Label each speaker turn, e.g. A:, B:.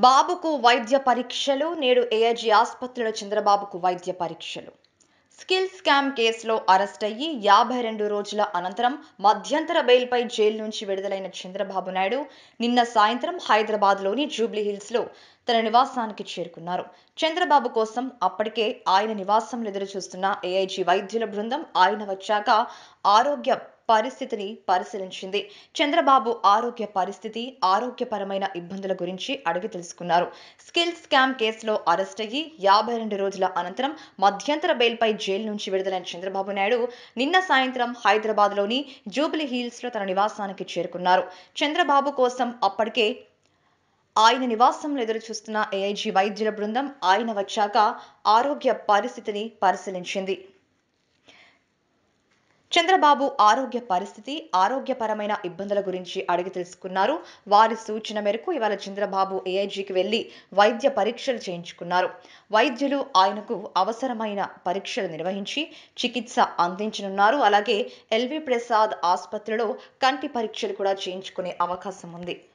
A: బాబుకు వైద్య పరీక్షలు నేడు ఏఐజీ ఆసుపత్రిలో చంద్రబాబుకు వైద్య పరీక్షలు స్కిల్ స్కామ్ కేసులో అరెస్ట్ అయ్యి యాభై రెండు రోజుల అనంతరం మధ్యంతర బెయిల్పై జైలు నుంచి విడుదలైన చంద్రబాబు నాయుడు నిన్న సాయంత్రం హైదరాబాద్లోని జూబ్లీ హిల్స్లో తన నివాసానికి చేరుకున్నారు చంద్రబాబు కోసం అప్పటికే ఆయన నివాసంలో ఎదురు చూస్తున్న ఏఐజీ వైద్యుల బృందం ఆయన వచ్చాక ఆరోగ్య పరిస్థితిని పరిశీలించింది చంద్రబాబు ఆరోగ్య పరిస్థితి ఆరోగ్యపరమైన ఇబ్బందుల గురించి అడిగి తెలుసుకున్నారు స్కిల్ స్కామ్ కేసులో అరెస్ట్ అయ్యి యాభై రెండు రోజుల అనంతరం మధ్యంతర బెయిల్పై జైలు నుంచి విడుదలైన చంద్రబాబు నాయుడు నిన్న సాయంత్రం హైదరాబాద్లోని జూబ్లీ హిల్స్లో తన నివాసానికి చేరుకున్నారు చంద్రబాబు కోసం అప్పటికే ఆయన నివాసంలో ఎదురు చూస్తున్న ఏఐజీ వైద్యుల బృందం ఆయన వచ్చాక ఆరోగ్య పరిస్థితిని పరిశీలించింది చంద్రబాబు ఆరోగ్య పరిస్థితి ఆరోగ్యపరమైన ఇబ్బందుల గురించి అడిగి తెలుసుకున్నారు వారి సూచన మేరకు ఇవాళ చంద్రబాబు ఏఐజీకి వెళ్లి వైద్య పరీక్షలు చేయించుకున్నారు వైద్యులు ఆయనకు అవసరమైన పరీక్షలు నిర్వహించి చికిత్స అందించనున్నారు అలాగే ఎల్వి ప్రసాద్ ఆసుపత్రిలో కంటి పరీక్షలు కూడా చేయించుకునే అవకాశం ఉంది